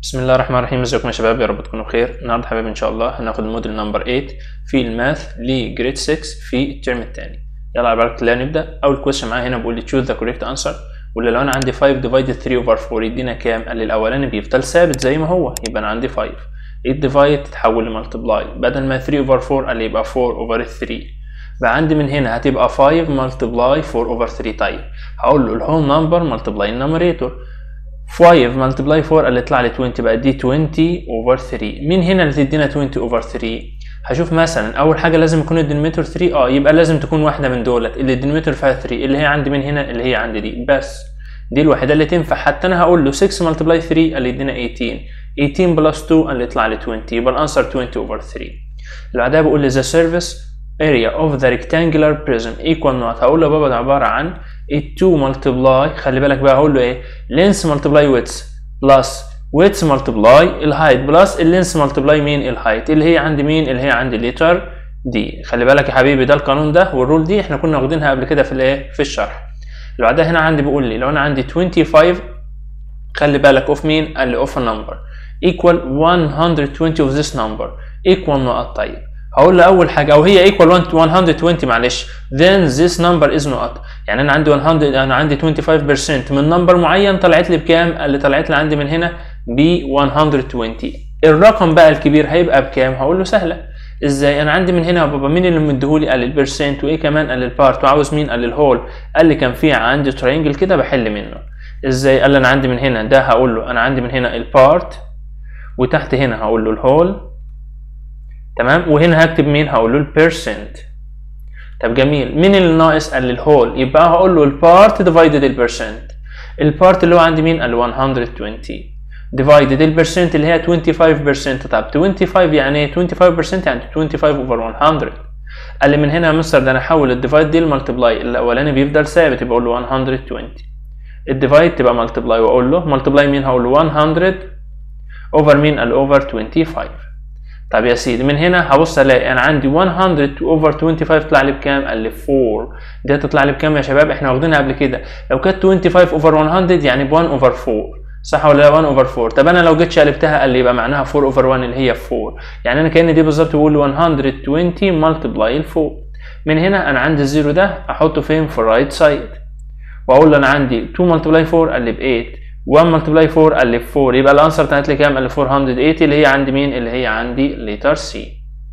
بسم الله الرحمن الرحيم ازيكم يا شباب يا رب تكونوا بخير النهارده حبايبي ان شاء الله هناخد موديل نمبر 8 في الماث لجريد 6 في الترم الثاني يلا على بركه الله نبدا اول كويشن معايا هنا بيقول لي choose the correct answer واللي لو انا عندي 5 divided 3 over 4 يدينا كام قال لي الاولاني بيفضل ثابت زي ما هو يبقى انا عندي 5 8 divide تتحول لمالتبلاي بدل ما 3 over 4 قال لي يبقى 4 over 3 بقى عندي من هنا هتبقى 5 multiply 4 over 3 طيب هقول له الهول نمبر multiply النمريتور 5 ملتبلاي 4 اللي طلع لي 20 بقى دي 20 اوفر 3 مين هنا اللي تدينا 20 اوفر 3 هشوف مثلا اول حاجه لازم يكون الدينوميتر 3 اه يبقى لازم تكون واحده من دولت اللي الدينوميتر فيها 3 اللي هي عندي من هنا اللي هي عندي دي بس دي الوحيده اللي تنفع حتى انا هقول له 6 ملتبلاي 3 اللي يدينا 18 18 بلس 2 اللي يطلع لي 20 يبقى الانسر 20 اوفر 3 اللي بعدها بقول لي the surface area of the rectangular prism equal not هقول له بابا ده عباره عن 2 multiply خلي بالك بقى هقول له ايه length multiply width plus width multiply الهايت بلس اللينس multiply مين الهايت اللي هي عندي مين اللي هي عندي ليتر دي خلي بالك يا حبيبي ده القانون ده والرول دي احنا كنا واخدينها قبل كده في الايه في الشرح اللي بعدها هنا عندي بيقول لي لو انا عندي 25 خلي بالك اوف مين قال لي اوف نمبر equal 120 of this number equal نقط طيب هقول له اول حاجه او هي equal 120 معلش then this number is not يعني انا عندي 100 انا عندي 25% من نمبر معين طلعت لي بكام اللي طلعت لي عندي من هنا ب 120 الرقم بقى الكبير هيبقى بكام هقول له سهله ازاي انا عندي من هنا يا بابا مين اللي مديهولي قال البرسنت وايه كمان قال البارت وعاوز مين قال الهول قال لي كان في عندي ترينجل كده بحل منه ازاي قال لي انا عندي من هنا ده هقول له انا عندي من هنا البارت وتحت هنا هقول له الهول تمام وهنا هكتب مين هقول له البيرسنت طب جميل مين اللي ناقص قال لي الهول يبقى هقول له البارت ديفايدد البرسنت البارت اللي هو عندي مين قال 120 ديفايدد البرسنت اللي هي 25% طب 25 يعني ايه 25% يعني 25 اوفر 100 قال لي من هنا يا مستر ده انا احول الديفايد دي لمالتبلاي الاولاني بيفضل ثابت يبقى اقول له 120 الديفايد تبقى مالتبلاي واقول له مالتبلاي مين هقول له 100 اوفر مين قال اوفر 25 طب يا سيدي من هنا هبص الاقي انا عندي 100 اوفر 25 طلع لي بكام؟ قال لي 4 دي هتطلع لي بكام يا شباب؟ احنا واخدينها قبل كده لو كانت 25 اوفر 100 يعني ب 1 اوفر 4 صح ولا لا 1 اوفر 4 طب انا لو جيت شقلبتها قال لي يبقى معناها 4 اوفر 1 اللي هي 4 يعني انا كان دي بالظبط بقول 120 ملتبلاي ال 4 من هنا انا عندي الزيرو ده احطه فين؟ في الرايت سايد واقول له انا عندي 2 ملتبلاي 4 قال لي ب 8 1 ملتبلاي 4 قال لي 4 يبقى الانسر طلعت لي كام؟ قال لي 480 اللي هي عندي مين؟ اللي هي عندي لتر سي.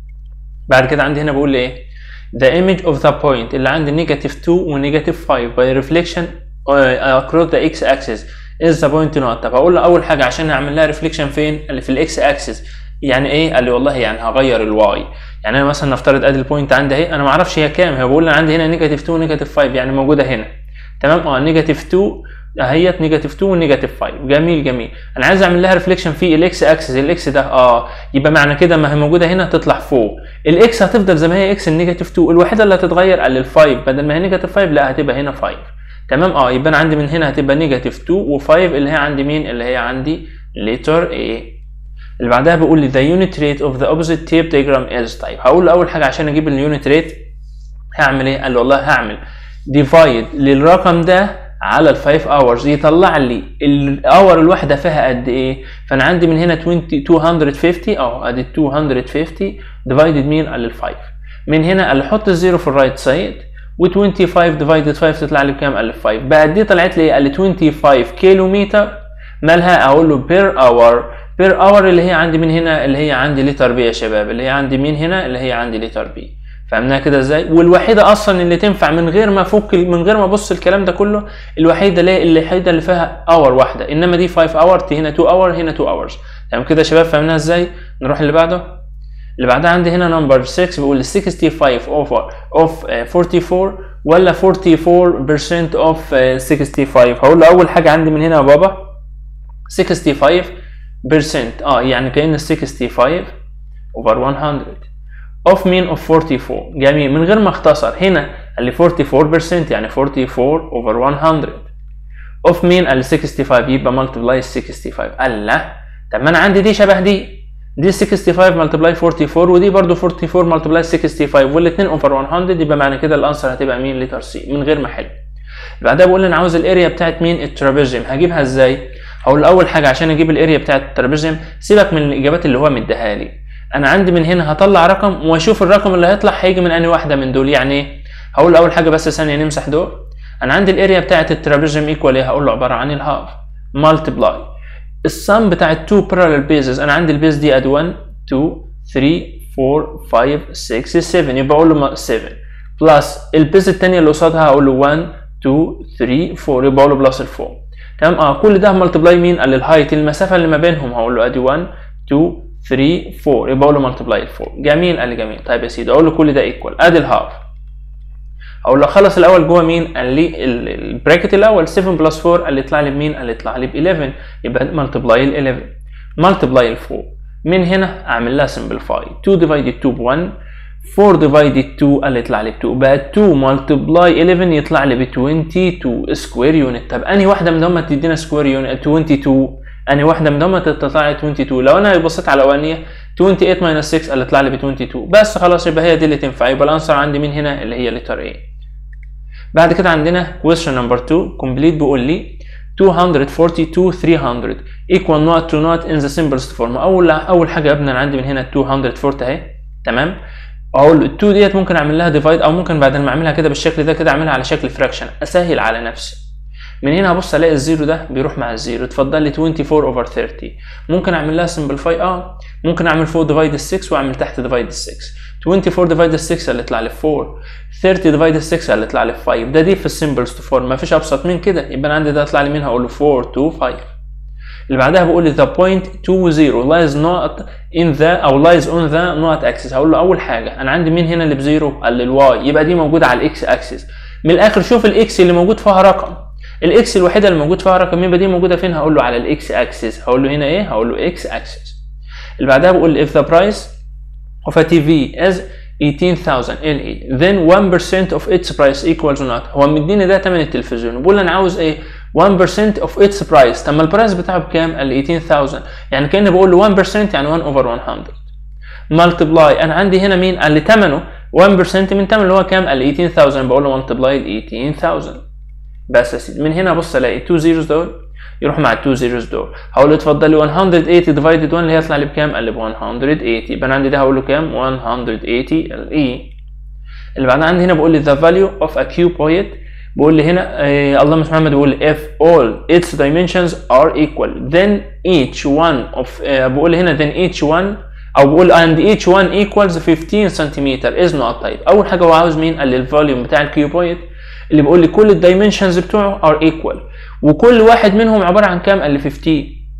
بعد كده عندي هنا بقول لي ايه؟ The image of the point اللي عندي نيجاتيف 2 ونيجاتيف 5 by reflection across the x axis is the point not طب هقول له اول حاجه عشان هعمل لها ريفليكشن فين؟ قال لي في الاكس اكسس يعني ايه؟ قال لي والله يعني هغير الواي يعني انا مثلا نفترض ادي البوينت عندي اهي انا ما اعرفش هي كام هي بقول لي عندي هنا نيجاتيف 2 ونيجاتيف 5 يعني موجوده هنا تمام اه نيجاتيف 2 اهيت نيجاتيف 2 ونيجاتيف 5 جميل جميل انا عايز اعمل لها ريفليكشن في الاكس اكسس الاكس ده اه يبقى معنى كده ما هي موجوده هنا تطلع فوق الاكس هتفضل زي ما هي اكس النيجاتيف 2 الوحيده اللي هتتغير قال ال 5 بدل ما هي نيجاتيف 5 لا هتبقى هنا 5 تمام اه يبقى انا عندي من هنا هتبقى نيجاتيف 2 و5 اللي هي عندي مين اللي هي عندي لتر A اللي بعدها بيقول لي the unit rate of the opposite tape diagram is طيب هقول له اول حاجه عشان اجيب اليونت ريت هعمل ايه قال له والله هعمل ديفايد للرقم ده على ال 5 اورز يطلع لي الاور الواحده فيها قد ايه فانا عندي من هنا 20 250 اهو ادي 250 ديفايدد مين على ال 5 من هنا قال احط الزيرو في الرايت سايد و25 ديفايدد 5 تطلع لي بكام قال 5 بقى دي طلعت لي قال 25 كيلو متر مالها اقول له بير اور بير اور اللي هي عندي من هنا اللي هي عندي لتر بي يا شباب اللي هي عندي مين هنا اللي هي عندي لتر بي فهمناها كده ازاي والوحيده اصلا اللي تنفع من غير ما افك من غير ما ابص الكلام ده كله الوحيده اللي الوحيده اللي فيها اور واحده انما دي 5 اور هنا 2 اور هنا 2 اورز تمام كده يا شباب فهمناها ازاي نروح اللي بعده اللي بعدها عندي هنا نمبر 6 بيقول 65 اوفر اوف 44 ولا 44% اوف 65 هقول له اول حاجه عندي من هنا يا بابا 65% اه يعني كأن 65 اوفر 100 اوف مين اوف 44 جميل من غير ما اختصر هنا قال لي 44% يعني 44 اوفر 100 اوف مين قال لي 65 يبقى ملتبلاي 65 قال لا طب ما انا عندي دي شبه دي دي 65 ملتبلاي 44 ودي برضو 44 ملتبلاي 65 والاثنين اوفر 100 يبقى معنى كده الانسر هتبقى مين لتر سي من غير ما احل بعدها بقول لي انا عاوز الاريا بتاعت مين الترابيزيوم هجيبها ازاي هقول له اول حاجه عشان اجيب الاريا بتاعه الترابيزيوم سيبك من الاجابات اللي هو مديها لي انا عندي من هنا هطلع رقم واشوف الرقم اللي هيطلع هيجي من انهي واحده من دول يعني ايه هقول له اول حاجه بس ثانيه نمسح دول انا عندي الاريا بتاعه الترابيزيوم ايكوال ايه هقول له عباره عن الهاف مالتبلاي السم بتاع التو بارallel بيزز انا عندي البيز دي اد 1 2 3 4 5 6 7 يبقى اقول له 7 بلس البيز الثانيه اللي قصادها هقول له 1 2 3 4 يبقى اقول له بلس ال 4 تمام اه كل ده ملتبلاي مين قال الهايت المسافه اللي ما بينهم هقول له ادي 1 2 3 4 يبقى اقول له ملتبلاي ال 4 جميل قال لي جميل طيب يا سيدي اقول له كل ده ايكوال ادي الهاف اقول له خلص الاول جوه مين قال لي البراكت الاول 7 بلس 4 قال لي يطلع لي بمين قال لي يطلع لي ب 11 يبقى ملتبلاي ال 11 ملتبلاي ال 4 من هنا اعمل لها سمبليفاي 2 ديفايدد 2 ب 1 4 ديفايدد 2 قال لي يطلع لي ب 2 بقى 2 ملتبلاي 11 يطلع لي ب 22 سكوير يونت طب انهي واحده من دول تدينا سكوير يونت 22 انهي واحده من دول تطلع لي 22 لو انا بصيت على الاولانيه 28 ماينس 6 قال يطلع لي ب 22 بس خلاص يبقى هي دي اللي تنفع يبقى الانسر عندي مين هنا اللي هي لتر A بعد كده عندنا question number 2 complete بيقول لي 242 300 equal not to not in the simplest form اول اول حاجه يا ابني انا عندي من هنا 240 اهي تمام اقول ال 2 ديت ممكن اعمل لها ديفايد او ممكن بعد ما اعملها كده بالشكل ده كده اعملها على شكل فراكشن اسهل على نفسي من هنا هبص الاقي الزيرو ده بيروح مع الزيرو اتفضل لي 24 اوفر 30 ممكن اعمل لها سمبليفاي اه ممكن اعمل فوق ديفايد 6 واعمل تحت ديفايد 6 24 ديفايد 6 اللي يطلع لي 4 30 ديفايد 6 اللي يطلع لي 5 ده دي في السمبلست فورم مفيش ابسط من كده يبقى انا عندي ده يطلع لي منها اقول له 4 2 5 اللي بعدها بقول لي the point 2 0 lies not in the او lies on the not axis هقول له اول حاجه انا عندي مين هنا اللي بزيرو قال لي الواي يبقى دي موجوده على الاكس اكسس من الاخر شوف الاكس اللي موجود فيها رقم الاكس الوحيده اللي موجود فيها رقم يبقى دي موجوده فين هقول له على الاكس اكسس هقول له هنا ايه هقول له اكس اكسس اللي بعدها بقول لي if the price of a TV is 18000 LE then 1% of its price equals not هو مديني ده تمن التلفزيون بقول انا عاوز ايه 1% of its price طب ما البرايس بتاعه بكام قال لي 18000 يعني كاني بقول له 1% يعني 1 over 100 multiply انا عندي هنا مين قال لي ثمنه 1% من ثمن اللي هو كام قال لي 18000 بقول له multiply ال 18000 بس يا سيدي من هنا ابص الاقي 2 zeros دول يروح مع 2 zeros دول هقول له اتفضل لي 180 divided 1 اللي هيطلع لي بكام؟ قال لي ب 180 يبقى انا عندي ده هقول له كام؟ 180 ال E اللي بعدها عندي هنا بقول لي the value of a cuboid بقول لي هنا آه اللهم صل محمد بيقول لي if all its dimensions are equal then each one of آه بقول لي هنا then each one او بقول and each one equals 15 سنتيمتر is not type اول حاجه هو عاوز مين؟ قال لي الفوليوم بتاع الكيوبويد اللي بيقول لي كل الدايمنشنز بتوعه ار ايكوال وكل واحد منهم عباره عن كام؟ قال لي 15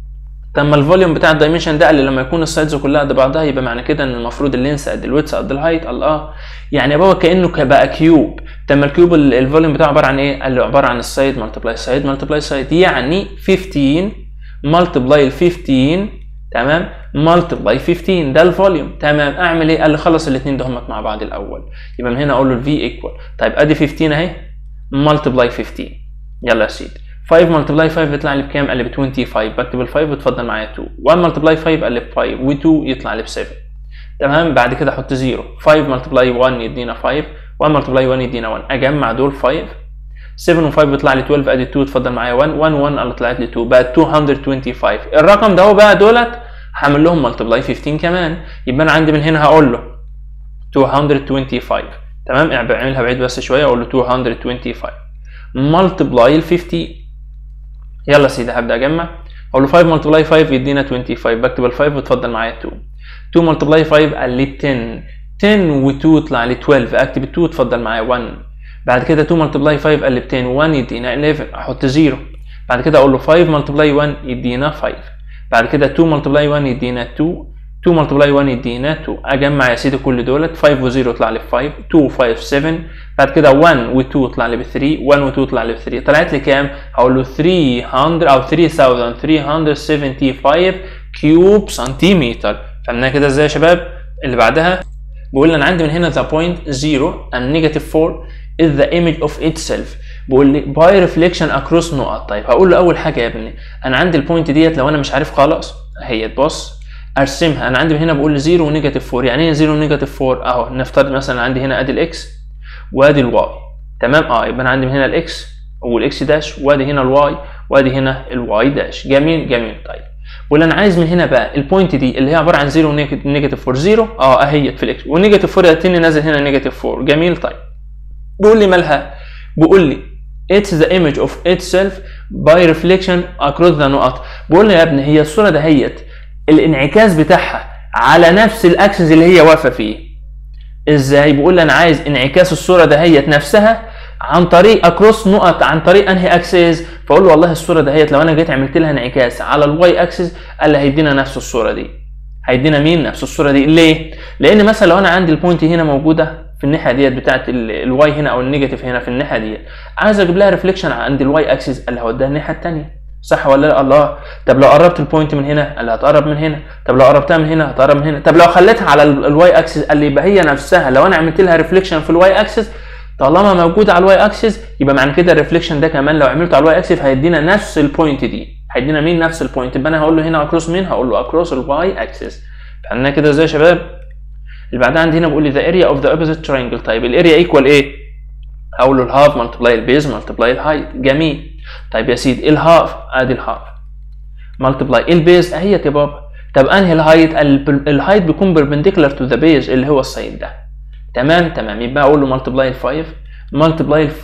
طب ما الفوليوم بتاع الدايمنشن ده قال لي لما يكون السايدز كلها قد بعضها يبقى معنى كده ان المفروض اللينس قد الويتس قد الهايت قال اه يعني يا بابا كانه بقى كيوب طب ما الكيوب الفوليوم بتاعه عباره عن ايه؟ قال لي عباره عن السايد ملتبلاي سايد ملتبلاي سايد يعني 15 ملتبلاي ال 15 تمام ملتبلاي 15 ده الفوليوم تمام اعمل ايه؟ قال لي خلص الاثنين ده مع بعض الاول يبقى من هنا اقول له الفي ايكوال طيب ادي 15 اهي ملتبلاي 15 يلا يا سيدي 5 ملتبلاي 5 يطلع لي بكام؟ قال لي ب 25 بكتب ال 5 وتفضل معايا 2 1 ملتبلاي 5 قال لي ب 5 و2 يطلع لي ب 7 تمام بعد كده احط 0 5 ملتبلاي 1 يدينا 5 1 ملتبلاي 1 يدينا 1 اجمع دول 5 7 و5 يطلع لي 12 ادي 2 اتفضل معايا 1 1 1 اللي طلعت لي 2 بقى 225 الرقم ده هو بقى دولت هعمل لهم ملتبلاي 15 كمان يبقى انا عندي من هنا هقول له 225 تمام اعملها بعيد بس شويه اقول له 225 ملتبلاي ال 50 يلا يا سيدي هبدا اجمع اقول له 5 ملتبلاي 5 يدينا 25 بكتب ال 5 وتفضل معايا 2 2 ملتبلاي 5 قال لي 10 10 و2 يطلع لي 12 اكتب ال 2 وتفضل معايا 1 بعد كده 2 ملتبلاي 5 قال لي 10 1 يدينا 11 احط 0 بعد كده اقول له 5 ملتبلاي 1 يدينا 5 بعد كده 2 ملتبلاي 1 يدينا 2 2 ملتبلاي 1 يدينا 2 اجمع يا سيدي كل دولت 5 و0 يطلع لي ب 5 2 5 7 بعد كده 1 و2 يطلع لي ب 3 1 و2 يطلع لي ب 3 طلعت لي كام؟ هقول له 300 او 3375 كيوب سنتيمتر فهمناها كده ازاي يا شباب؟ اللي بعدها بيقول لي انا عندي من هنا the point 0 and negative 4 is the image of itself بيقول لي by reflection across نقط طيب هقول له اول حاجه يا ابني انا عندي البوينت ديت لو انا مش عارف خالص هي تبص ارسمها انا عندي هنا بقول لي 0 ونيجاتيف 4 يعني ايه 0 ونيجاتيف 4 اهو نفترض مثلا عندي هنا ادي الاكس وادي الواي تمام اه يبقى انا عندي من هنا الاكس والاكس داش وادي هنا الواي وادي هنا الواي داش جميل جميل طيب واللي انا عايز من هنا بقى البوينت دي اللي هي عباره عن 0 ونيجاتيف 4 0 اه اهيت في الاكس ونيجاتيف 4 التاني نازل هنا نيجاتيف 4 جميل طيب بيقول لي مالها بيقول لي it's the image of itself by reflection across the نقط بقول لي يا ابني هي الصوره دهيت الانعكاس بتاعها على نفس الاكسس اللي هي واقفه فيه ازاي بيقول لي انا عايز انعكاس الصوره دهيت نفسها عن طريق اكروس نقط عن طريق انهي اكسس فاقول له والله الصوره دهيت لو انا جيت عملت لها انعكاس على الواي اكسس قال لي هيدينا نفس الصوره دي هيدينا مين نفس الصوره دي ليه لان مثلا لو انا عندي البوينت هنا موجوده في الناحيه ديت بتاعت الواي هنا او النيجاتيف هنا في الناحيه ديت عايز اجيب لها ريفليكشن عند الواي اكسس اللي هوديها الناحيه الثانيه صح ولا لا الله طب لو قربت البوينت من هنا اللي هتقرب من هنا طب لو قربتها من هنا هتقرب من هنا طب لو خليتها على الواي اكسس اللي يبقى هي نفسها لو انا عملت لها ريفليكشن في الواي اكسس طالما موجوده على الواي اكسس يبقى معنى كده الريفليكشن ده كمان لو عملته على الواي اكسس هيدينا نفس البوينت دي هيدينا مين نفس البوينت يبقى انا هقول له هنا اكروس مين هقول له اكروس الواي اكسس فعندنا كده ازاي يا شباب اللي بعدها عندي هنا بيقول لي the area of the opposite triangle طيب الاريا ايكوال ايه هقول له الهاف ملتبلاي البيز ملتبلاي الهايت جميل طيب يا سيدي الهاف ادي الهاف ملتبلاي البيز اهي يا بابا طب انهي الهايت الهايت بيكون بيربنديكولار تو ذا بيز اللي هو السايد ده تمام تمام يبقى اقول له ملتبلاي ال 5 ملتبلاي ال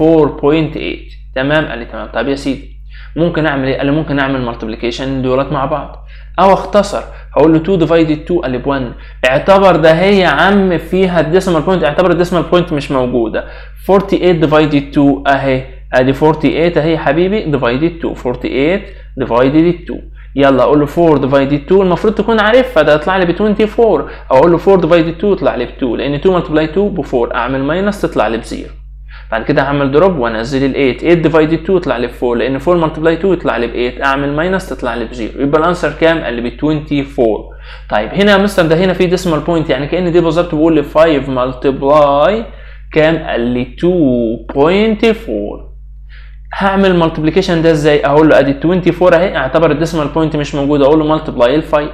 4.8 تمام قال لي تمام طيب يا سيدي ممكن اعمل ايه؟ قال لي ممكن اعمل ملتبليكيشن دولت مع بعض او اختصر هقول له 2 ديفايدد 2 قال لي ب 1 اعتبر ده هي يا عم فيها الديسيمال بوينت اعتبر الديسيمال بوينت مش موجوده 48 ديفايدد 2 اهي ادي 48 اهي يا حبيبي ديفايدد 2 48 ديفايدد 2 يلا اقول له 4 ديفايدد 2 المفروض تكون عارفها ده يطلع لي ب 24 او اقول له 4 ديفايدد 2 يطلع لي ب 2 لان 2 ملتبلاي 2 ب 4 اعمل ماينس تطلع لي ب 0 بعد كده هعمل دروب وانزل ال 8 8 ديفايدد 2 يطلع لي ب 4 لان 4 ملتبلاي 2 يطلع لي ب 8 اعمل ماينس تطلع لي ب 0 يبقى الانسر كام؟ قال لي ب 24 طيب هنا يا مستر ده هنا في ديسمال بوينت يعني كان دي بالظبط بقول لي 5 ملتبلاي كام؟ قال لي 2.4 هعمل ملتبليكيشن ده ازاي؟ اقول له ادي 24 اهي اعتبر الديسمال بوينت مش موجود اقول له ملتبلاي ال 5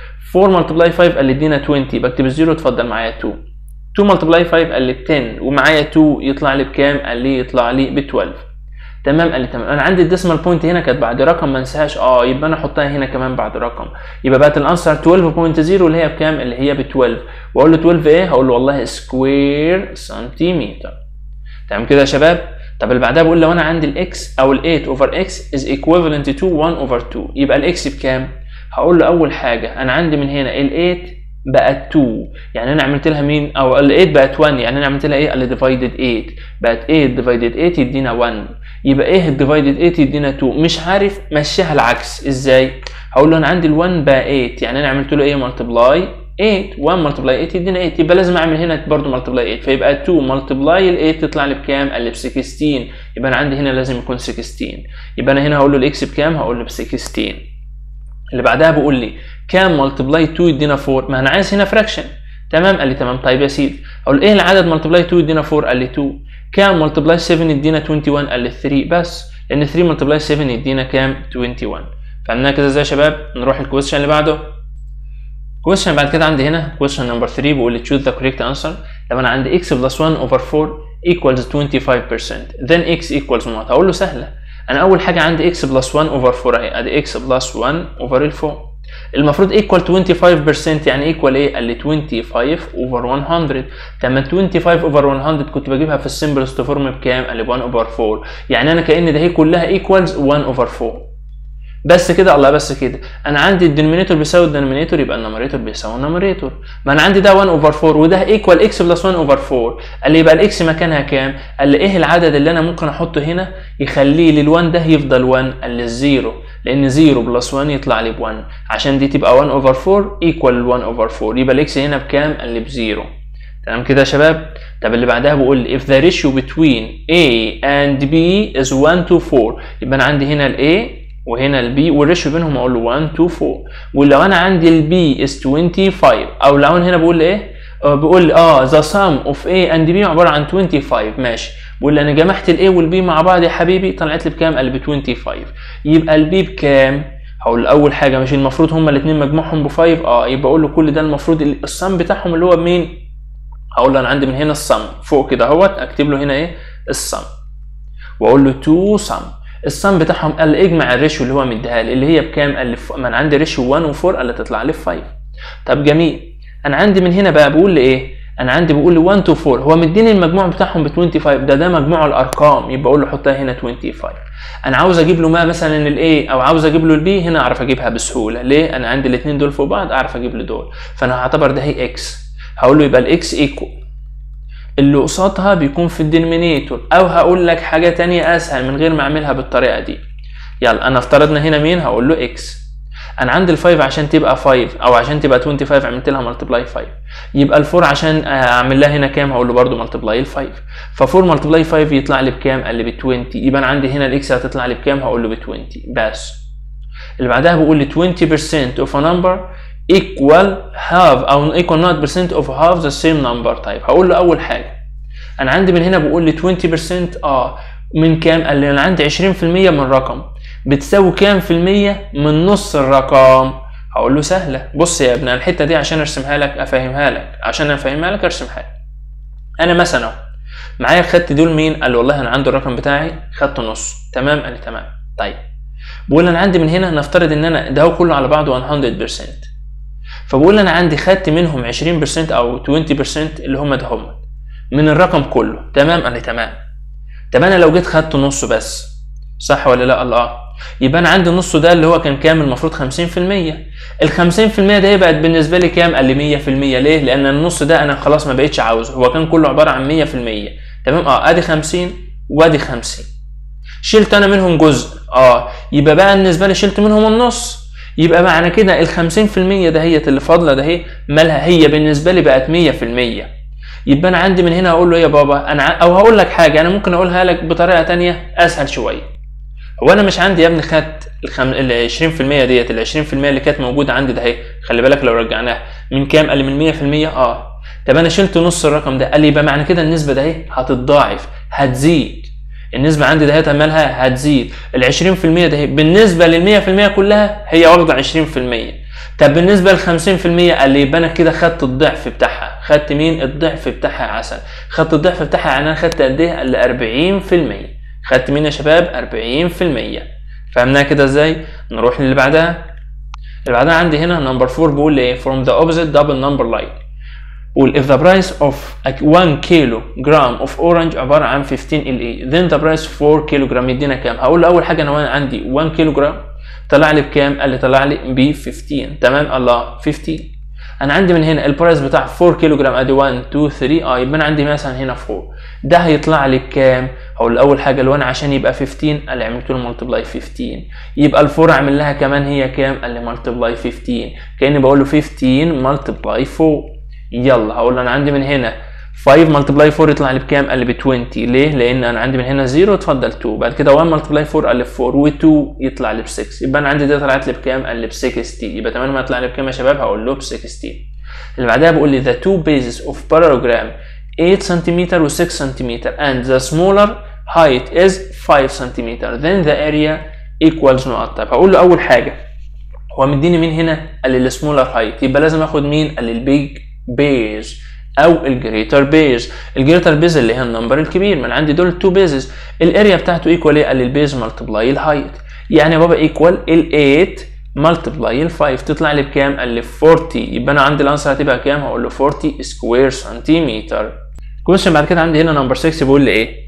4 ملتبلاي 5 قال لي ادينا 20 بكتب الزيرو اتفضل معايا 2 2 ملتبلاي 5 قال لي 10 ومعايا 2 يطلع لي بكام؟ قال لي يطلع لي ب 12 تمام قال لي تمام انا عندي الديسمال بوينت هنا كانت بعد رقم ما انساهاش اه يبقى انا احطها هنا كمان بعد رقم يبقى بقت الانسر 12.0 اللي هي بكام؟ اللي هي ب 12 واقول له 12 ايه؟ هقول له والله سكوير سنتيمتر تمام كده يا شباب؟ طب اللي بعدها بقول لو انا عندي الاكس او ال 8 اوفر اكس از ايكويفالنت تو 1 اوفر 2 يبقى الاكس بكام؟ هقول له اول حاجه انا عندي من هنا ال 8 بقت 2 يعني انا عملت لها مين او ال 8 بقت 1 يعني انا عملت لها ايه ال ديفايدد 8 بقت 8 ديفايدد 8 يدينا 1 يبقى ايه الديفايدد 8 يدينا 2 مش عارف مشيها العكس ازاي هقول له انا عندي ال 1 بقى 8 يعني انا عملت له ايه ملتبلاي 8 1 ملتبلاي 8 يدينا 8 يبقى لازم اعمل هنا برضه ملتبلاي 8 فيبقى 2 ملتبلاي ال 8 تطلع لي بكام؟ قال لي ب 16 يبقى انا عندي هنا لازم يكون 16 يبقى انا هنا هقول له الاكس بكام؟ هقول له ب 16 اللي بعدها بيقول لي كام ملتبلاي 2 يدينا 4 ما انا عايز هنا فراكشن تمام قال لي تمام طيب يا سيدي اقول ايه العدد ملتبلاي 2 يدينا 4 قال لي 2 كام ملتبلاي 7 يدينا 21 قال لي 3 بس لان 3 ملتبلاي 7 يدينا كام 21 فهمناها كده ازاي يا شباب نروح الكويشن اللي بعده كويشن بعد كده عندي هنا كويشن نمبر 3 بيقول لي choose the correct answer لو انا عندي x plus 1 over 4 equals 25% then x equals what هقول له سهله انا اول حاجه عندي x plus 1 over 4 اهي ادي x plus 1 over ال 4 المفروض equal 25% يعني equal ايه؟ قال لي 25 over 100 لما 25 over 100 كنت بجيبها في السمبلست فورم بكام؟ قال لي 1 over 4 يعني انا كأن ده هي كلها equals 1 over 4 بس كده الله بس كده انا عندي الدينومينيتور بيساوي الدينومينيتور يبقى النوميريتور بيساوي النوميريتور ما انا عندي ده 1 اوفر 4 وده ايكوال اكس بلس 1 اوفر 4 قال لي يبقى الاكس مكانها كام قال لي ايه العدد اللي انا ممكن احطه هنا يخليه لل1 ده يفضل 1 قال لي الزيرو لان 0 بلس 1 يطلع لي ب 1 عشان دي تبقى 1 اوفر 4 ايكوال 1 اوفر 4 يبقى الاكس هنا بكام قال لي بزيرو تمام كده يا شباب طب اللي بعدها بقول لي if the ratio between A and B is 1 to 4 يبقى انا عندي هنا ال A وهنا البي والريشيو بينهم اقول له 1 2 4 ولو انا عندي البي از 25 او لو انا هنا بقول ايه آه بقول لي اه ذا سم اوف A اند بي عباره عن 25 ماشي بقول لي انا جمعت الاي والبي مع بعض يا حبيبي طلعت لي بكام قال ب 25 يبقى البي بكام هقول اول حاجه مش المفروض هما الاثنين مجموعهم ب 5 اه يبقى اقول له كل ده المفروض السم بتاعهم اللي هو مين هقول له انا عندي من هنا السم فوق كده اهوت اكتب له هنا ايه السم واقول له 2 سم الصم بتاعهم قال لي اجمع الريشيو اللي هو مديها لي اللي هي بكام قال لي ف- ما انا عندي ريشيو 1 و4 قال لي تطلع لي 5 طب جميل انا عندي من هنا بقى بقول لي ايه انا عندي بقول لي 1 to 4 هو مديني المجموع بتاعهم ب 25 ده ده مجموع الارقام يبقى اقول له حطها هنا 25 انا عاوز اجيب له ما مثلا الاي او عاوز اجيب له البي هنا اعرف اجيبها بسهوله ليه انا عندي الاثنين دول فوق بعض اعرف اجيب له دول فانا هعتبر ده هي اكس هقول له يبقى الاكس ايكوال اللي قصادها بيكون في الدينومينيتور او هقول لك حاجه تانية اسهل من غير ما اعملها بالطريقه دي يلا انا افترضنا هنا مين هقول له اكس انا عندي الفايف عشان تبقى 5 او عشان تبقى 25 عملت لها ملتبلاي 5 يبقى الفور عشان اعمل لها هنا كام هقول له برده ملتبلاي ال 5 ف4 ملتبلاي 5 يطلع لي بكام قال لي ب 20 يبقى انا عندي هنا الاكس هتطلع لي بكام هقول له ب 20 بس اللي بعدها بيقول لي 20% of a number equal half او equal not percent of half the same number طيب هقول له اول حاجه انا عندي من هنا بيقول لي 20% اه من كام قال لي انا عندي 20% من رقم بتساوي كام في المية من نص الرقم هقول له سهلة بص يا ابني الحتة دي عشان ارسمها لك افهمها لك عشان افهمها لك ارسمها لك انا مثلا اهو معايا خدت دول مين قال لي والله انا عندي الرقم بتاعي خدت نص تمام قال لي تمام طيب بقول انا عندي من هنا نفترض ان انا ده هو كله على بعضه 100% فبقول انا عندي خدت منهم 20% او 20% اللي هم ده هم من الرقم كله تمام قال لي تمام طب انا لو جيت خدت نصه بس صح ولا لا الله يبقى انا عندي النص ده اللي هو كان كام المفروض 50% ال 50% ده بقت بالنسبه لي كام قال لي 100% ليه لان النص ده انا خلاص ما بقتش عاوزه هو كان كله عباره عن 100% تمام اه ادي 50 وادي 50 شلت انا منهم جزء اه يبقى بقى بالنسبه لي شلت منهم النص يبقى معنى كده ال 50% دهيت اللي فاضله ده هي مالها هي بالنسبه لي بقت 100% يبقى انا عندي من هنا اقول له إيه يا بابا انا ع- او هقول لك حاجه انا ممكن اقولها لك بطريقه تانية اسهل شويه هو انا مش عندي يا ابني خدت الخم... ال 20% ديت ال 20% اللي كانت موجوده عندي ده اهي خلي بالك لو رجعناها من كام قال لي من 100% اه طب انا شلت نص الرقم ده قال لي يبقى معنى كده النسبه ده اهي هتتضاعف هتزيد النسبة عندي دهيت مالها هتزيد ال 20% ده هي بالنسبة لل 100% كلها هي واخدة 20% طب بالنسبة لل 50% قال لي يبقى انا كده خدت الضعف بتاعها خدت مين الضعف بتاعها يا عسل خدت الضعف بتاعها يعني انا خدت قد ايه قال لي 40% خدت مين يا شباب 40% فهمناها كده ازاي نروح للي بعدها اللي بعدها عندي هنا نمبر 4 بيقول لي ايه from the opposite double number line قول if the price of a 1 كيلو جرام of orange عبارة عن 15 ال then the price 4 كيلو جرام يدينا كام هقول له اول حاجة انا عندي 1 كيلو جرام طلع لي بكام قال لي طلع لي ب 15 تمام الله 15 انا عندي من هنا البرايس بتاع 4 كيلو جرام ادي 1 2 3 اه يبقى انا عندي مثلا هنا 4 ده هيطلع لي بكام هقول اول حاجه ال1 عشان يبقى 15 قال لي عملت له ملتبلاي 15 يبقى الفور اعمل لها كمان هي كام قال لي ملتبلاي 15 كاني بقول له 15 ملتبلاي 4 يلا هقول له انا عندي من هنا 5 ملتبلاي 4 يطلع لي بكام؟ قال لي ب 20 ليه؟ لان انا عندي من هنا 0 اتفضل 2 بعد كده 1 ملتبلاي 4 قال لي 4 و2 يطلع لي ب 6 يبقى انا عندي دي طلعت لي بكام؟ قال لي ب 60 يبقى تمام ما يطلع لي بكام يا شباب؟ هقول له ب 16 اللي بعدها بيقول لي the two bases of parallelogram 8 سنتيمتر و 6 سنتيمتر and the smaller height is 5 سنتيمتر then the area equals نقط طيب هقول له اول حاجه هو مديني مين هنا؟ قال لي السمولر هايت يبقى لازم اخد مين؟ قال لي البيج بيز او الجريتر بيز الجريتر بيز اللي هي النمبر الكبير من عندي دول تو بيزز الاريا بتاعته ايكوال ايه؟ قال لي البيز ملتبلاي الهايت يعني يا بابا ايكوال ال 8 ملتبلاي ال 5 تطلع لي بكام؟ قال لي 40 يبقى انا عندي الانسر هتبقى كام؟ هقول له 40 سكوير سنتيمتر كويشن بعد كده عندي هنا نمبر 6 بيقول لي ايه؟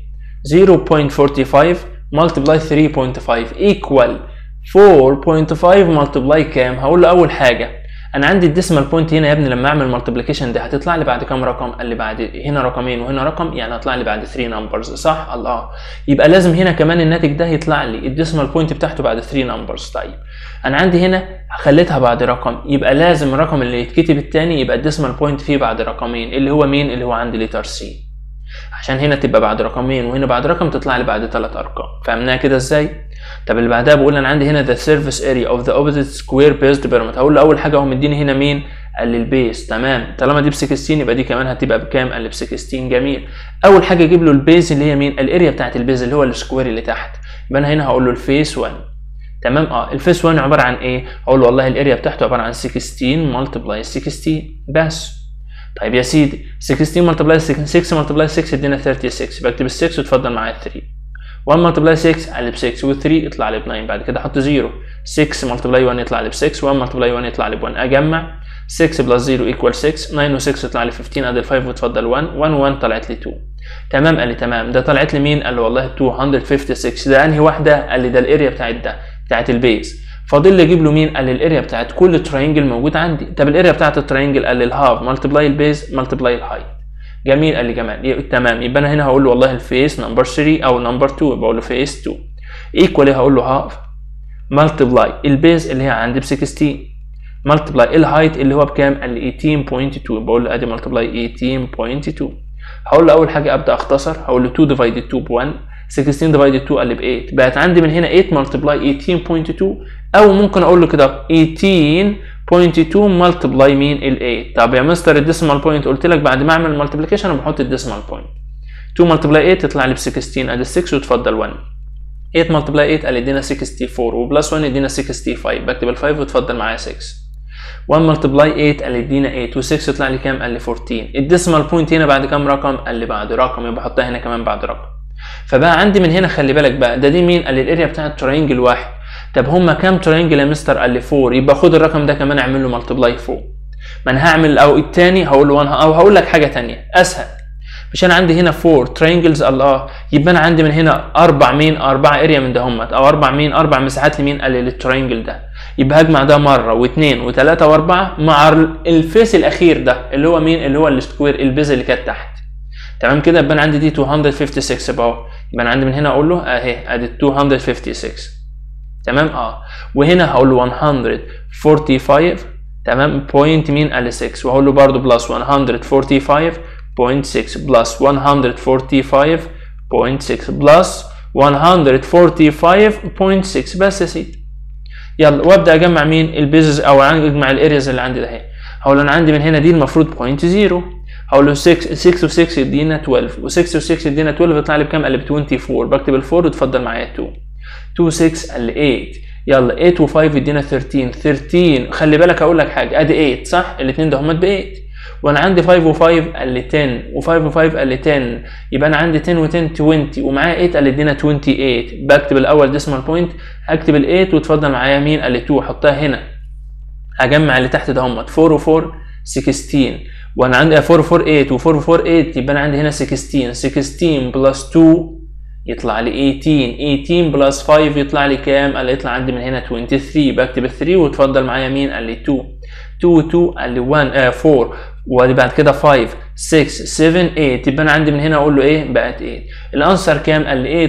0.45 multiply 3.5 equal 4.5 multiply كام؟ هقول له أول حاجة أنا عندي الديسمال بوينت هنا يا ابني لما أعمل مالتيبليكيشن دي هتطلع لي بعد كام رقم؟ قال لي بعد هنا رقمين وهنا رقم يعني هطلع لي بعد 3 نمبرز صح؟ الله يبقى لازم هنا كمان الناتج ده يطلع لي الديسمال بوينت بتاعته بعد 3 نمبرز طيب أنا عندي هنا خليتها بعد رقم يبقى لازم الرقم اللي يتكتب التاني يبقى الديسمال بوينت فيه بعد رقمين اللي هو مين؟ اللي هو عندي لتر سي عشان هنا تبقى بعد رقمين وهنا بعد رقم تطلع لي بعد ثلاث ارقام فهمناها كده ازاي طب اللي بعدها بقول انا عندي هنا the surface area of the opposite square based pyramid هقول له اول حاجه هو مديني هنا مين قال لي البيس تمام طالما دي ب 16 يبقى دي كمان هتبقى بكام قال لي ب 16 جميل اول حاجه اجيب له البيز اللي هي مين الاريا بتاعت البيز اللي هو السكوير اللي تحت يبقى انا هنا هقول له الفيس 1 تمام اه الفيس 1 عباره عن ايه اقول له والله الاريا بتاعته عباره عن 16 ملتبلاي 16 بس طيب يا سيدي 16 ملتبلاي 6 ملتبلاي 6 ادينا 36 بكتب ال 6 وتفضل معايا ال 3 1 ملتبلاي 6 قال لي ب 6 و3 يطلع لي ب 9 بعد كده احط 0 6 ملتبلاي 1 يطلع لي ب 6 1 ملتبلاي 1 يطلع لي ب 1 اجمع 6 بلس 0 ايكوال 6 9 و6 يطلع لي 15 ادي ال 5 وتفضل 1 1 1 طلعت لي 2 تمام قال لي تمام ده طلعت لي مين قال لي والله 256 ده انهي واحده قال لي ده الاريا بتاعت ده بتاعت البيز فاضل لي اجيب له مين قال لي الاريا بتاعت كل تراينجل موجود عندي طب الاريا بتاعت التراينجل قال لي الهاف ملتبلاي البيز ملتبلاي الهايت جميل قال لي جمال تمام يبقى انا هنا هقول له والله الفيس نمبر 3 او نمبر 2 بقول له فيس 2 ايكوالي هقول له هاف ملتبلاي البيز اللي هي عندي ب 16 ملتبلاي الهايت اللي هو بكام قال لي 18.2 بقول له ادي ملتبلاي 18.2 هقول له اول حاجه ابدا اختصر هقول له 2 ديفايدد 2 ب 1 16 ديفايدد 2 قال لي ب 8 بقت عندي من هنا 8 ملتبلاي 18.2 او ممكن اقول له كده 18.2 ملتبلاي مين ال 8 طب يا مستر الديسيمال بوينت قلت لك بعد ما اعمل الملتبليكيشن انا بحط الديسيمال بوينت 2 ملتبلاي 8 تطلع لي ب 16 ادي 6 وتفضل 1 8 ملتبلاي 8 قال لي ادينا 64 وبلس 1 يدينا 65 بكتب ال 5 وتفضل معايا 6 1 ملتبلاي 8 قال لي ادينا 8 و6 يطلع لي كام قال لي 14 الديسيمال بوينت هنا بعد كام رقم قال لي بعد رقم يبقى احطها هنا كمان بعد رقم فبقى عندي من هنا خلي بالك بقى ده دي مين قال لي الاريا بتاعت تراينجل واحد طب هما كام تراينجل يا مستر قال لي 4 يبقى خد الرقم ده كمان اعمل له ملتبلاي 4 ما انا هعمل او التاني هقول له 1 او هقول لك حاجه تانية اسهل مش انا عندي هنا 4 ترينجلز الله يبقى انا عندي من هنا اربع مين اربع اريا من دهمت او اربع مين اربع مساحات لمين قال لي للترينجل ده يبقى هجمع ده مره واثنين وثلاثه واربعه مع الفيس الاخير ده اللي هو مين اللي هو السكوير البيز اللي كانت تحت تمام كده يبقى انا عندي دي 256 يبقى اهو يبقى انا عندي من هنا اقول له اهي ادي 256 تمام اه وهنا هقول له 145 تمام بوينت مين قال 6 وهقول له برده بلس 145 0.6 بلس 145.6 بلس 145.6 بس يا سيدي يلا وابدا اجمع مين البيزز او اجمع الارياز اللي عندي ده اهي هقول انا عندي من هنا دي المفروض بوينت 0 هقول له 6 6 و6 يدينا 12 و6 و6 يدينا 12 يطلع لي بكام؟ قال لي ب 24 بكتب ال 4 وتفضل معايا 2 2 6 قال لي 8 يلا 8 و5 يدينا 13 13 خلي بالك هقول لك حاجه ادي 8 صح؟ الاثنين ده هم ب 8 وانا عندي 5 و5 قال لي 10 و5 و5 قال لي 10 يبقى انا عندي 10 و10 20 ومعايا 8 قال لي ادينا 28 بكتب الاول ديسمال بوينت هكتب ال 8 وتفضل معايا مين؟ قال لي 2 حطها هنا هجمع اللي تحت ده هم 4 و4 16 وانا عندي 4 4 8 و4 4 8 يبقى انا عندي هنا 16 16 بلس 2 يطلع لي 18 18 بلس 5 يطلع لي كام؟ قال لي يطلع عندي من هنا 23 بكتب ال 3 وتفضل معايا مين؟ قال لي 2 2 2 قال لي 1 آه 4 وادي بعد كده 5 6 7 8 يبقى انا عندي من هنا اقول له ايه؟ بقت 8 الانسر كام؟ قال لي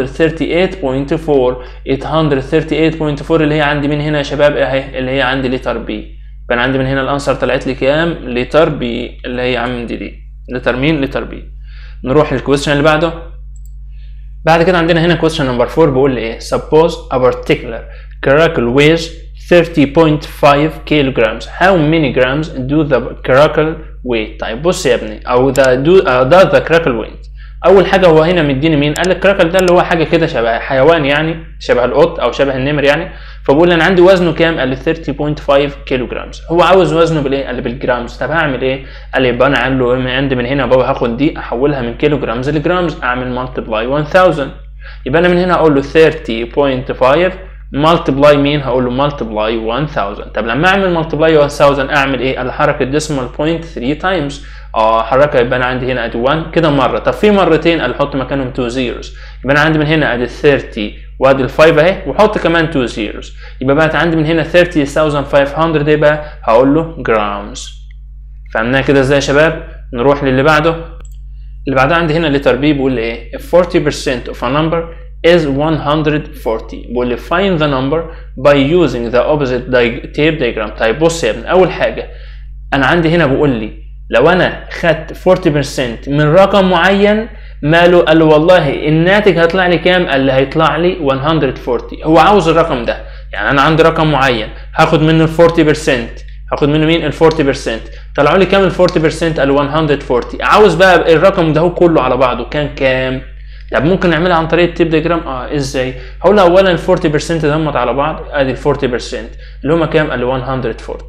838.4 838.4 اللي هي عندي من هنا يا شباب اهي اللي هي عندي لتر بي يبقى انا عندي من هنا الانسر طلعت لي كام؟ لتر بي اللي هي عندي دي لتر مين؟ لتر بي نروح للكويستشن اللي بعده بعد كده عندنا هنا question number 4 بيقول لي ايه suppose a particular caracal weighs 30.5 kilograms how many grams do the caracal weigh طيب بص يا ابني او the do uh, does the caracal weight اول حاجه هو هنا مديني مين قال لك الكراكل ده اللي هو حاجه كده شبه حيوان يعني شبه القط او شبه النمر يعني فبقول انا عندي وزنه كام قال لي 30.5 كيلو جرامز هو عاوز وزنه بالايه قال لي بالجرامز طب هعمل ايه قال لي يبقى انا عامل له عندي من هنا بابا هاخد دي احولها من كيلو جرامز لجرامز اعمل مالتبلاي 1000 يبقى انا من هنا اقول له 30.5 مالتبلاي مين هقول له مالتبلاي 1000 طب لما اعمل مالتبلاي 1000 اعمل ايه قال حركه ديسمال بوينت 3 تايمز اه حركها يبقى انا عندي هنا ادي 1 كده مره طب في مرتين قال حط مكانهم 2 زيروز يبقى انا عندي من هنا ادي 30 وادي ال 5 اهي وحط كمان 2 زيروز يبقى بقت عندي من هنا 30500 يبقى هقول له جرامز فهمناها كده ازاي يا شباب نروح للي بعده اللي بعدها عندي هنا لتر بي بيقول لي ايه if 40% of a number is 140 بيقول لي find the number by using the opposite di tape diagram طيب بص يا ابني اول حاجه انا عندي هنا بيقول لي لو انا خدت 40% من رقم معين ماله قال له والله الناتج هيطلع لي كام قال لي هيطلع لي 140 هو عاوز الرقم ده يعني انا عندي رقم معين هاخد منه ال 40% هاخد منه مين ال 40% طلعوا لي كام ال 40% قال 140 عاوز بقى الرقم ده كله على بعضه كان كام طب ممكن نعملها عن طريق التيب ديجرام اه ازاي هقول اولا ال 40% دمت على بعض ادي ال 40% اللي هم كام قال 140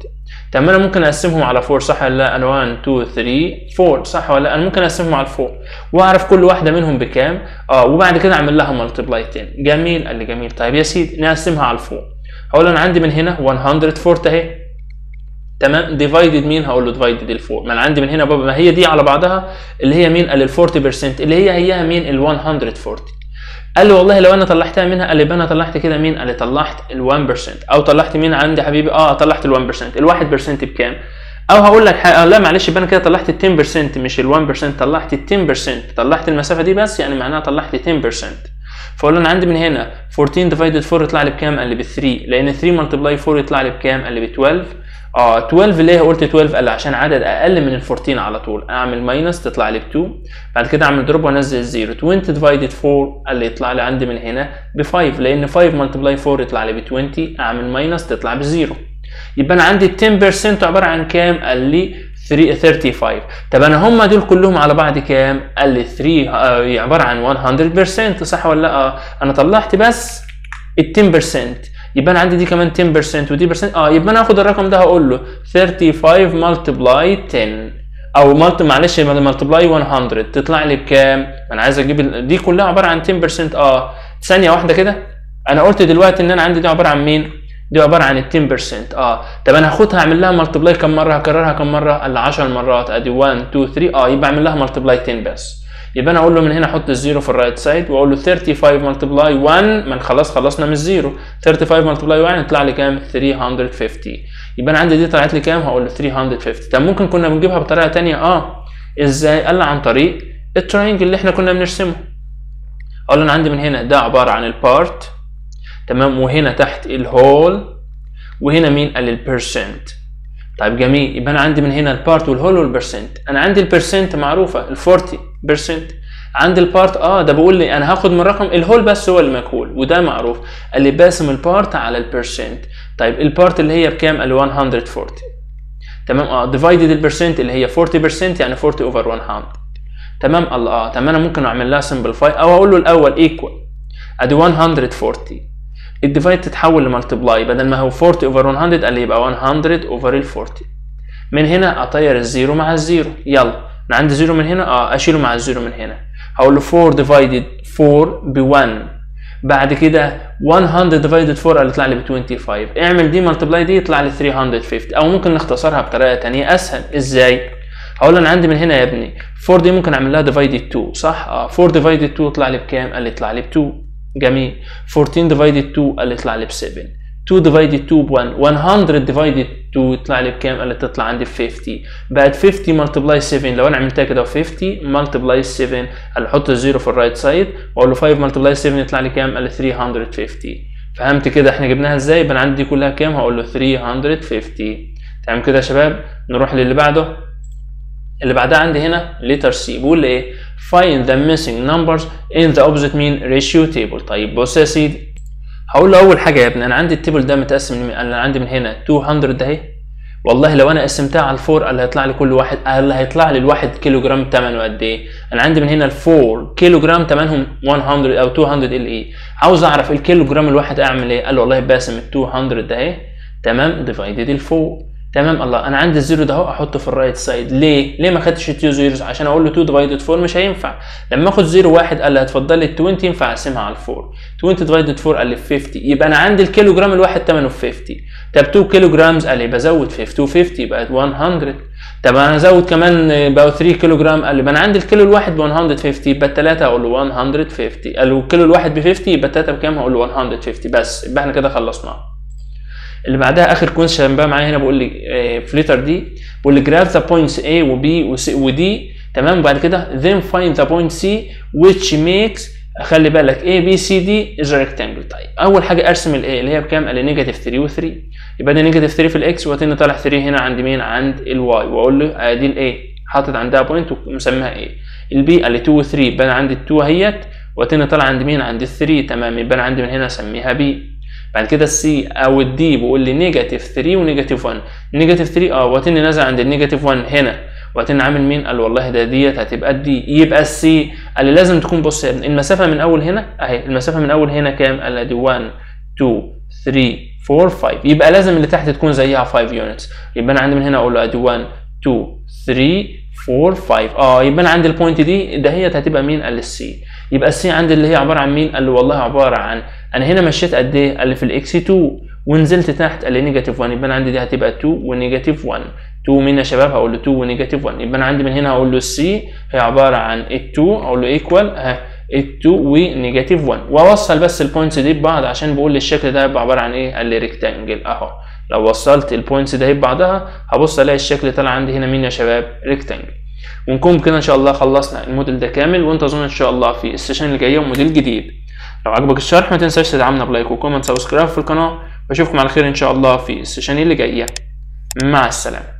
طب ما انا ممكن اقسمهم على 4 صح ولا لا انا 1 2 3 4 صح ولا لا انا ممكن اقسمهم على 4 واعرف كل واحده منهم بكام اه وبعد كده اعمل لها ملتبلاي 10 جميل قال لي جميل طيب يا سيدي نقسمها على 4 هقول انا عندي من هنا 104 اهي تمام ديفايدد مين هقول له ديفايدد ال 4 ما انا عندي من هنا بابا ما هي دي على بعضها اللي هي مين قال ال 40% اللي هي هيها مين ال 140 قال لي والله لو انا طلعتها منها قال لي يبقى انا طلعت كده مين قال لي طلعت ال 1% او طلعت مين عندي حبيبي اه طلعت ال 1% ال 1% بكام او هقول لك حاجه لا معلش يبقى انا كده طلعت ال 10% مش ال 1% طلعت ال 10% طلعت المسافه دي بس يعني معناها طلعت 10% فاقول له انا عندي من هنا 14 ديفايدد 4 يطلع لي بكام؟ قال لي ب 3 لان 3 ملتبلاي 4 يطلع لي بكام؟ قال لي ب 12 اه 12 ليه قلت 12 قال لي عشان عدد اقل من ال 14 على طول اعمل ماينس تطلع لي ب 2 بعد كده اعمل دروب وانزل الزيرو 20 ديفايدد 4 قال لي يطلع لي عندي من هنا ب 5 لان 5 ملتبلاي 4 يطلع لي ب 20 اعمل ماينس تطلع بزيرو يبقى انا عندي 10% عباره عن كام؟ قال لي 3 35 طب انا هم دول كلهم على بعض كام؟ قال لي 3 آه عباره عن 100% صح ولا لا؟ آه انا طلعت بس ال 10% يبقى انا عندي دي كمان 10% ودي برسنت اه يبقى انا هاخد الرقم ده هقول له 35 ملتبلاي 10 او ملت معلش ملتبلاي 100 تطلع لي بكام؟ انا عايز اجيب ال... دي كلها عباره عن 10% اه ثانيه واحده كده انا قلت دلوقتي ان انا عندي دي عباره عن مين؟ دي عباره عن ال 10% اه طب انا هاخدها اعمل لها ملتبلاي كم مره هكررها كم مره؟ قال لي 10 مرات ادي 1 2 3 اه يبقى اعمل لها ملتبلاي 10 بس يبقى انا اقول له من هنا احط الزيرو في الرايت سايد واقول له 35 ملتبلاي 1 من خلاص خلصنا من الزيرو 35 ملتبلاي 1 يطلع لي كام 350 يبقى انا عندي دي طلعت لي كام هقول له 350 طب ممكن كنا بنجيبها بطريقه ثانيه اه ازاي قال لي عن طريق التراينجل اللي احنا كنا بنرسمه اقول له انا عندي من هنا ده عباره عن البارت تمام وهنا تحت الهول وهنا مين قال البيرسنت طيب جميل يبقى انا عندي من هنا البارت والهول والبرسنت انا عندي البرسنت معروفه ال 40% عندي البارت اه ده بيقول لي انا هاخد من رقم الهول بس هو المجهول وده معروف قال لي باسم البارت على البرسنت طيب البارت اللي هي بكام قال لي 140 تمام اه ديفايدد البرسنت اللي هي 40% يعني 40 اوفر 100 تمام الله اه تمام انا ممكن اعمل لها سمبليفاي او اقول له الاول ايكوال ادي 140 الديفايد تتحول لمالتبلاي بدل ما هو 40 اوفر 100 قال لي يبقى 100 اوفر ال 40 من هنا اطير الزيرو مع الزيرو يلا انا عندي زيرو من هنا اه اشيله مع الزيرو من هنا هقول له 4 ديفايدد 4 ب 1 بعد كده 100 ديفايدد 4 اللي يطلع لي ب 25 اعمل دي مالتبلاي دي يطلع لي 350 او ممكن نختصرها بطريقه ثانيه اسهل ازاي هقول له انا عندي من هنا يا ابني 4 دي ممكن اعمل لها ديفايدد 2 صح اه 4 ديفايدد 2 يطلع لي بكام قال لي يطلع لي ب 2 جميل 14 ديفايدد 2 قال لي يطلع لي ب 7 2 ديفايدد 2 ب 1 100 ديفايدد 2 يطلع لي بكام؟ قال لي تطلع عندي ب 50 بقت 50 ملتبلاي 7 لو انا عملتها كده 50 ملتبلاي 7 قال لي احط الزيرو في الرايت سايد واقول له 5 ملتبلاي 7 يطلع لي كام؟ قال لي 350 فهمت كده احنا جبناها ازاي؟ يبقى انا عندي دي كلها كام؟ هقول له 350 تمام كده يا شباب نروح للي بعده اللي بعدها عندي هنا letter C بيقول لي ايه find the missing numbers in the opposite mean ratio table طيب بص يا سيدي هقول له اول حاجه يا ابني انا عندي التيبل ده متقسم من انا عندي من هنا 200 ده اهي والله لو انا قسمتها على الفور قال هيطلع لي كل واحد قال هيطلع لي الواحد كيلو جرام ثمنه قد ايه انا عندي من هنا الفور كيلو جرام ثمنهم 100 او 200 ال اي عاوز اعرف الكيلو جرام الواحد اعمل ايه قال له والله باسم ال 200 ده اهي تمام ديفايدد الفور تمام الله انا عندي الزيرو ده اهو احطه في الرايت سايد ليه ليه ما خدتش التو زيروز عشان اقول له 2 ديفايدد 4 مش هينفع لما اخد زيرو واحد قال لي هتفضل لي ال 20 ينفع اقسمها على الفور 20 ديفايدد 4 قال لي 50 يبقى انا عندي الكيلو جرام الواحد ثمنه 50 طب 2 كيلو جرامز قال لي بزود 50 و50 بقت 100 طب انا ازود كمان بقوا 3 كيلو جرام قال لي ما انا عندي الكيلو الواحد ب 150 يبقى الثلاثه اقول له 150 قال له الكيلو الواحد ب 50 يبقى الثلاثه بكام هقول له 150 بس يبقى احنا كده خلصناه اللي بعدها اخر كويشن بقى معايا هنا بيقول لي في ليتر دي بيقول لي جراف ذا بوينتس A و B و D تمام وبعد كده then find the point C which makes خلي بالك A B C D is a rectangle طيب اول حاجه ارسم ال A اللي هي بكام؟ قال لي نيجاتيف 3 و 3 يبقى دي نيجاتيف 3 في الاكس وتاني طالع 3 هنا عند مين؟ عند الواي واقول له ادي ال A حاطط عندها بوينت ومسميها A البي قال لي 2 و 3 يبقى انا عندي ال 2 اهيت وتاني طالع عند مين؟ عند ال 3 تمام يبقى انا عندي من هنا اسميها بي بعد كده السي او الدي بيقول لي نيجاتيف 3 ونيجاتيف 1 نيجاتيف 3 اه واتني نازل عند النيجاتيف 1 هنا واتني عامل مين قال والله ده ديت هتبقى الدي يبقى السي قال لي لازم تكون بص يا ابني المسافه من اول هنا اهي المسافه من اول هنا كام قال لي دي 1 2 3 4 5 يبقى لازم اللي تحت تكون زيها 5 يونتس يبقى انا عندي من هنا اقول له ادي 1 2 3 4 5 اه يبقى انا عندي البوينت دي دهيت هتبقى مين قال السي يبقى السي عندي اللي هي عباره عن مين قال له والله عباره عن انا هنا مشيت قد ايه قال لي في الاكس 2 ونزلت تحت قال لي نيجاتيف 1 يبقى انا عندي دي هتبقى 2 ونيجاتيف 1 2 مين يا شباب هقول له 2 ونيجاتيف 1 يبقى انا عندي من هنا هقول له السي هي عباره عن 2 اقول له ايكوال ها 2 ونيجاتيف 1 واوصل بس البوينتس دي ببعض عشان بقول لي الشكل ده هيبقى عباره عن ايه قال لي ريكتانجل اهو لو وصلت البوينتس ده ببعضها هبص الاقي الشكل طلع عندي هنا مين يا شباب ريكتانجل ونكون بكده ان شاء الله خلصنا الموديل ده كامل وانتظرونا ان شاء الله في السيشن اللي جايه وموديل جديد لو عجبك الشرح ما تنساش تدعمنا بلايك وكومنت سبسكرايب في القناه واشوفكم على خير ان شاء الله في السيشن اللي جايه مع السلامه